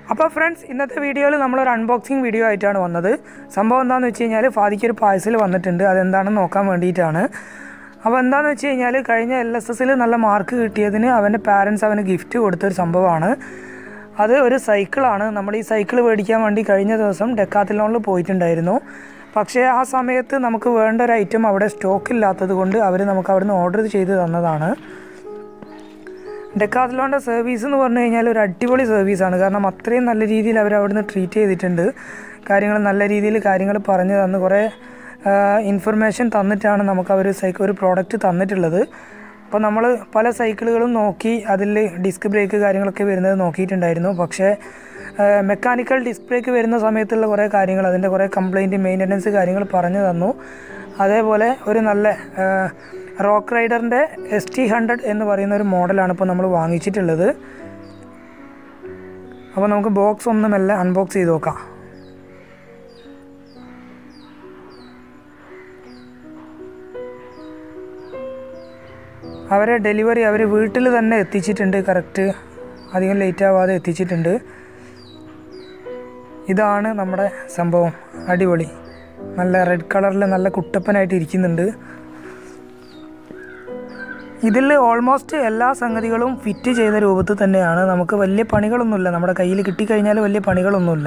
അപ്പോൾ ഫ്രണ്ട്സ് ഇന്നത്തെ വീഡിയോയിൽ നമ്മളൊരു അൺബോക്സിങ് വീഡിയോ ആയിട്ടാണ് വന്നത് സംഭവം എന്താണെന്ന് വെച്ച് കഴിഞ്ഞാൽ ഫാദിക്ക് ഒരു പാഴ്സൽ വന്നിട്ടുണ്ട് അതെന്താണെന്ന് നോക്കാൻ വേണ്ടിയിട്ടാണ് അപ്പോൾ എന്താണെന്ന് വെച്ച് കഴിഞ്ഞാൽ കഴിഞ്ഞ എൽ എസ് എസിൽ നല്ല മാർക്ക് കിട്ടിയതിന് അവൻ്റെ പാരൻസ് അവന് ഗിഫ്റ്റ് കൊടുത്തൊരു സംഭവമാണ് അത് ഒരു സൈക്കിളാണ് നമ്മൾ ഈ സൈക്കിൾ മേടിക്കാൻ വേണ്ടി കഴിഞ്ഞ ദിവസം ഡെക്കാത്തിലോണിൽ പോയിട്ടുണ്ടായിരുന്നു പക്ഷേ ആ സമയത്ത് നമുക്ക് വേണ്ട ഒരു ഐറ്റം അവിടെ സ്റ്റോക്ക് ഇല്ലാത്തത് കൊണ്ട് അവർ നമുക്ക് അവിടുന്ന് ഓർഡർ ചെയ്ത് തന്നതാണ് ഡെക്കാത്ലോണിൻ്റെ സർവീസ് എന്ന് പറഞ്ഞു കഴിഞ്ഞാൽ ഒരു അടിപൊളി സർവീസാണ് കാരണം അത്രയും നല്ല രീതിയിൽ അവർ അവിടുന്ന് ട്രീറ്റ് ചെയ്തിട്ടുണ്ട് കാര്യങ്ങൾ നല്ല രീതിയിൽ കാര്യങ്ങൾ പറഞ്ഞു തന്ന് കുറേ ഇൻഫർമേഷൻ തന്നിട്ടാണ് നമുക്ക് അവർ സൈക്കിൾ ഒരു പ്രോഡക്റ്റ് തന്നിട്ടുള്ളത് അപ്പോൾ നമ്മൾ പല സൈക്കിളുകളും നോക്കി അതിൽ ഡിസ്ക് ബ്രേക്ക് കാര്യങ്ങളൊക്കെ വരുന്നത് നോക്കിയിട്ടുണ്ടായിരുന്നു പക്ഷേ മെക്കാനിക്കൽ ഡിസ്ക് ബ്രേക്ക് വരുന്ന സമയത്തുള്ള കുറേ കാര്യങ്ങൾ അതിൻ്റെ കുറേ കംപ്ലൈൻറ്റ് മെയിൻ്റനൻസ് കാര്യങ്ങൾ പറഞ്ഞു തന്നു അതേപോലെ ഒരു നല്ല റോക്ക് റൈഡറിൻ്റെ എസ് ടി ഹൺഡ്രഡ് എന്ന് പറയുന്ന ഒരു മോഡലാണ് ഇപ്പോൾ നമ്മൾ വാങ്ങിച്ചിട്ടുള്ളത് അപ്പോൾ നമുക്ക് ബോക്സ് ഒന്ന് മെല്ലെ അൺബോക്സ് ചെയ്ത് നോക്കാം അവരെ ഡെലിവറി അവർ വീട്ടിൽ തന്നെ എത്തിച്ചിട്ടുണ്ട് കറക്റ്റ് അധികം ലേറ്റ് ആവാതെ എത്തിച്ചിട്ടുണ്ട് ഇതാണ് നമ്മുടെ സംഭവം അടിപൊളി നല്ല റെഡ് കളറിൽ നല്ല കുട്ടപ്പനായിട്ട് ഇരിക്കുന്നുണ്ട് ഇതിൽ ഓൾമോസ്റ്റ് എല്ലാ സംഗതികളും ഫിറ്റ് ചെയ്ത രൂപത്തിൽ തന്നെയാണ് നമുക്ക് വലിയ പണികളൊന്നുമില്ല നമ്മുടെ കയ്യിൽ കിട്ടിക്കഴിഞ്ഞാൽ വലിയ പണികളൊന്നുമില്ല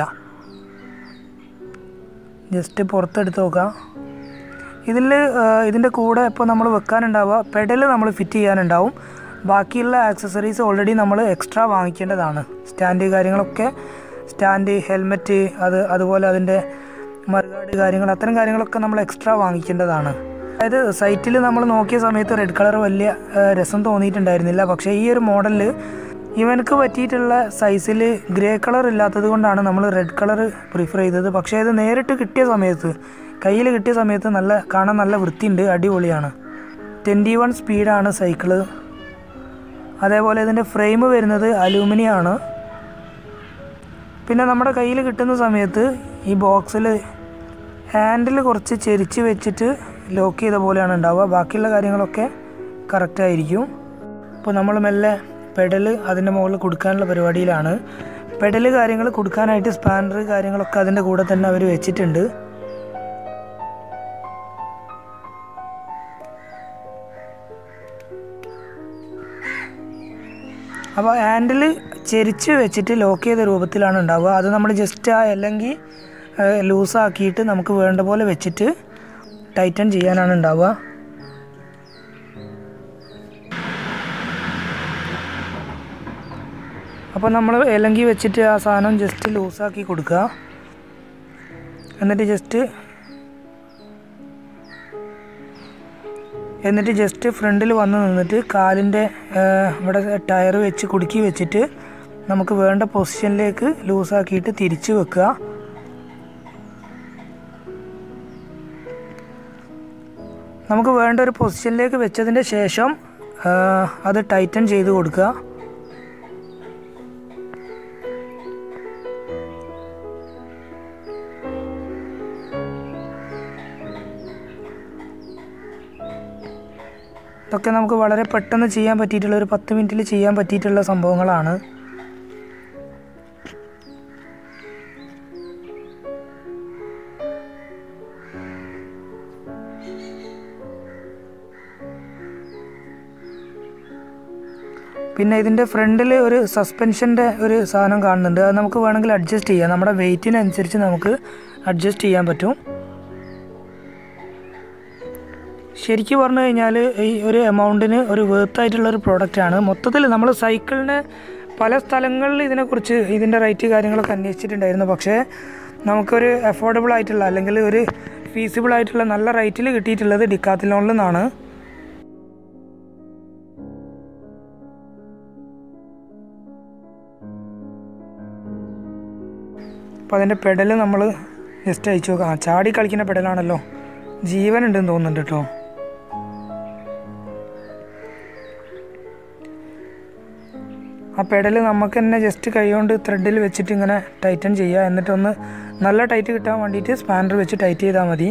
ജസ്റ്റ് പുറത്തെടുത്ത് നോക്കാം ഇതിൽ ഇതിൻ്റെ കൂടെ ഇപ്പോൾ നമ്മൾ വെക്കാനുണ്ടാവുക പെഡൽ നമ്മൾ ഫിറ്റ് ചെയ്യാനുണ്ടാവും ബാക്കിയുള്ള ആക്സസറീസ് ഓൾറെഡി നമ്മൾ എക്സ്ട്രാ വാങ്ങിക്കേണ്ടതാണ് സ്റ്റാൻഡ് കാര്യങ്ങളൊക്കെ സ്റ്റാൻഡ് ഹെൽമെറ്റ് അത് അതുപോലെ അതിൻ്റെ മറുകാട് കാര്യങ്ങൾ അത്തരം കാര്യങ്ങളൊക്കെ നമ്മൾ എക്സ്ട്രാ വാങ്ങിക്കേണ്ടതാണ് അതായത് സൈറ്റിൽ നമ്മൾ നോക്കിയ സമയത്ത് റെഡ് കളർ വലിയ രസം തോന്നിയിട്ടുണ്ടായിരുന്നില്ല പക്ഷേ ഈ ഒരു മോഡലിൽ ഇവനക്ക് പറ്റിയിട്ടുള്ള സൈസിൽ ഗ്രേ കളർ ഇല്ലാത്തത് കൊണ്ടാണ് നമ്മൾ റെഡ് കളർ പ്രിഫർ ചെയ്തത് പക്ഷേ ഇത് നേരിട്ട് കിട്ടിയ സമയത്ത് കയ്യിൽ കിട്ടിയ സമയത്ത് നല്ല കാണാൻ നല്ല വൃത്തിയുണ്ട് അടിപൊളിയാണ് ട്വൻറ്റി വൺ സ്പീഡാണ് സൈക്കിള് അതേപോലെ ഇതിൻ്റെ ഫ്രെയിം വരുന്നത് അലൂമിനിയം ആണ് പിന്നെ നമ്മുടെ കയ്യിൽ കിട്ടുന്ന സമയത്ത് ഈ ബോക്സിൽ ഹാൻഡിൽ കുറച്ച് ചെരിച്ച് വെച്ചിട്ട് ലോക്ക് ചെയ്ത പോലെയാണ് ഉണ്ടാവുക ബാക്കിയുള്ള കാര്യങ്ങളൊക്കെ കറക്റ്റായിരിക്കും അപ്പോൾ നമ്മൾ മെല്ലെ പെഡൽ അതിൻ്റെ മുകളിൽ കൊടുക്കാനുള്ള പരിപാടിയിലാണ് പെഡൽ കാര്യങ്ങൾ കൊടുക്കാനായിട്ട് സ്പാനർ കാര്യങ്ങളൊക്കെ അതിൻ്റെ കൂടെ തന്നെ അവർ വെച്ചിട്ടുണ്ട് അപ്പോൾ ഹാൻഡിൽ ചെരിച്ച് വെച്ചിട്ട് ലോക്ക് ചെയ്ത രൂപത്തിലാണ് ഉണ്ടാവുക അത് നമ്മൾ ജസ്റ്റ് ആ അല്ലെങ്കിൽ ലൂസാക്കിയിട്ട് നമുക്ക് വേണ്ട പോലെ വെച്ചിട്ട് ടൈറ്റൻ ചെയ്യാനാണ് ഉണ്ടാവുക അപ്പോൾ നമ്മൾ ഇലങ്കി വെച്ചിട്ട് ആ സാധനം ജസ്റ്റ് ലൂസാക്കി കൊടുക്കുക എന്നിട്ട് ജസ്റ്റ് എന്നിട്ട് ജസ്റ്റ് ഫ്രണ്ടിൽ വന്ന് നിന്നിട്ട് കാലിൻ്റെ ഇവിടെ ടയർ വെച്ച് കുടുക്കി വെച്ചിട്ട് നമുക്ക് വേണ്ട പൊസിഷനിലേക്ക് ലൂസാക്കിയിട്ട് തിരിച്ച് വെക്കുക നമുക്ക് വേണ്ട ഒരു പൊസിഷനിലേക്ക് വെച്ചതിൻ്റെ ശേഷം അത് ടൈറ്റൻ ചെയ്ത് കൊടുക്കുക ഇതൊക്കെ നമുക്ക് വളരെ പെട്ടെന്ന് ചെയ്യാൻ പറ്റിയിട്ടുള്ള ഒരു പത്ത് മിനിറ്റിൽ ചെയ്യാൻ പറ്റിയിട്ടുള്ള സംഭവങ്ങളാണ് പിന്നെ ഇതിൻ്റെ ഫ്രണ്ടിൽ ഒരു സസ്പെൻഷൻ്റെ ഒരു സാധനം കാണുന്നുണ്ട് അത് നമുക്ക് വേണമെങ്കിൽ അഡ്ജസ്റ്റ് ചെയ്യാം നമ്മുടെ വെയിറ്റിനനുസരിച്ച് നമുക്ക് അഡ്ജസ്റ്റ് ചെയ്യാൻ പറ്റും ശരിക്കും പറഞ്ഞു കഴിഞ്ഞാൽ ഈ ഒരു എമൗണ്ടിന് ഒരു വേർത്തായിട്ടുള്ള ഒരു പ്രോഡക്റ്റാണ് മൊത്തത്തിൽ നമ്മൾ സൈക്കിളിന് പല സ്ഥലങ്ങളിൽ ഇതിനെക്കുറിച്ച് ഇതിൻ്റെ റേറ്റ് കാര്യങ്ങളൊക്കെ അന്വേഷിച്ചിട്ടുണ്ടായിരുന്നു പക്ഷേ നമുക്കൊരു അഫോർഡബിൾ ആയിട്ടുള്ള അല്ലെങ്കിൽ ഒരു ഫീസിബിൾ ആയിട്ടുള്ള നല്ല റേറ്റിൽ കിട്ടിയിട്ടുള്ളത് ഡിക്കാത്തിലോണിൽ നിന്നാണ് അപ്പോൾ അതിൻ്റെ പെഡൽ നമ്മൾ ജസ്റ്റ് അയച്ചു നോക്കാം ആ ചാടി കളിക്കുന്ന പെഡലാണല്ലോ ജീവൻ ഉണ്ടെന്ന് തോന്നുന്നുണ്ട് കേട്ടോ ആ പെഡൽ നമുക്ക് തന്നെ ജസ്റ്റ് കൈകൊണ്ട് ത്രെഡിൽ വെച്ചിട്ട് ഇങ്ങനെ ടൈറ്റൻ ചെയ്യുക എന്നിട്ടൊന്ന് നല്ല ടൈറ്റ് കിട്ടാൻ വേണ്ടിയിട്ട് സ്പാനർ വെച്ച് ടൈറ്റ് ചെയ്താൽ മതി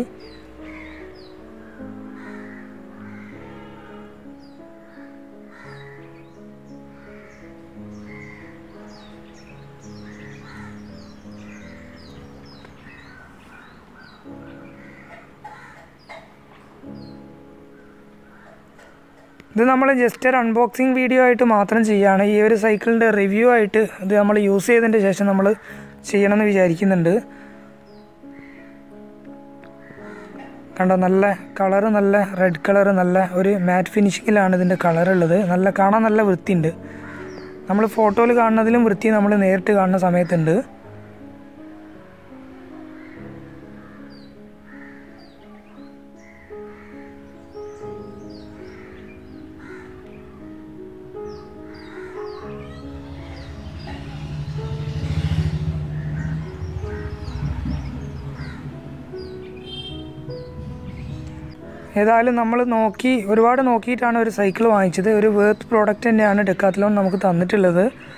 ഇത് നമ്മൾ ജസ്റ്റ് ഒരു അൺബോക്സിങ് വീഡിയോ ആയിട്ട് മാത്രം ചെയ്യുകയാണ് ഈ ഒരു സൈക്കിളിൻ്റെ റിവ്യൂ ആയിട്ട് ഇത് നമ്മൾ യൂസ് ചെയ്തതിൻ്റെ ശേഷം നമ്മൾ ചെയ്യണമെന്ന് വിചാരിക്കുന്നുണ്ട് കണ്ടോ നല്ല കളറ് നല്ല റെഡ് കളറ് നല്ല ഒരു മാറ്റ് ഫിനിഷിങ്ങിലാണ് ഇതിൻ്റെ കളറുള്ളത് നല്ല കാണാൻ നല്ല വൃത്തിയുണ്ട് നമ്മൾ ഫോട്ടോയിൽ കാണുന്നതിലും വൃത്തി നമ്മൾ നേരിട്ട് കാണുന്ന സമയത്തുണ്ട് ഏതായാലും നമ്മൾ നോക്കി ഒരുപാട് നോക്കിയിട്ടാണ് ഒരു സൈക്കിൾ വാങ്ങിച്ചത് ഒരു വേർത്ത് പ്രോഡക്റ്റ് തന്നെയാണ് ഡെക്കാത്ലോൺ നമുക്ക് തന്നിട്ടുള്ളത്